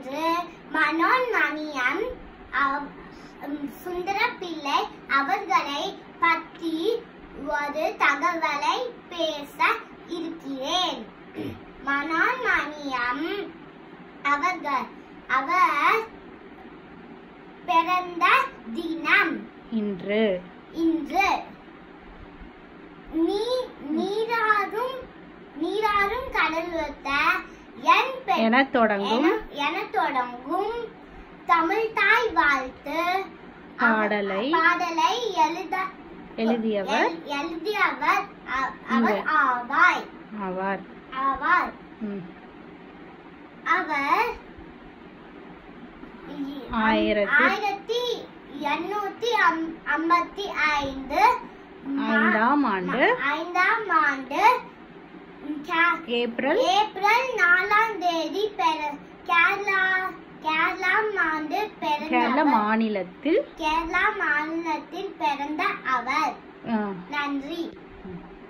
என்று மனோன்மணியம் அவ்- உம், சுந்தரப்பிள்ளை அவர்களை பற்றி ஒரு தகவலை பேச இருக்கிறேன் மனோன்மணியம் அவர்கள் அவர் பிறந்த தினம் இன்று இன்று நீ நீராறும் நீராறும் கடலுத்த என் பெ- என தொடங்கும் என- என தொடங்கும் தமிழ் தாய் வாழ்த்து அவ- பாடலை பாடலை எழுத எழுதியவர் எல்- எழுதியவர் அ- அவர் இங்க. ஆவாய் ஆவார் ஆவார் ம். அவர் இ- ஆயிரத்தி- ஆயிரத்தி எண்ணூத்தி அம்- ஐம்பத்தி ஐந்து ஐந்தாம் ஆண்டு ஐந்தாம் ஆண்டு கே- ஏப்ரல் ஏப்ரல் நாலாம் தேதி பெற- கேரளா கேரளா ஆண்டு கேரள பிறந்த மாநிலத்தில் கேரளா மாநிலத்தில் பிறந்த அவர் ஆ, நன்றி ம்.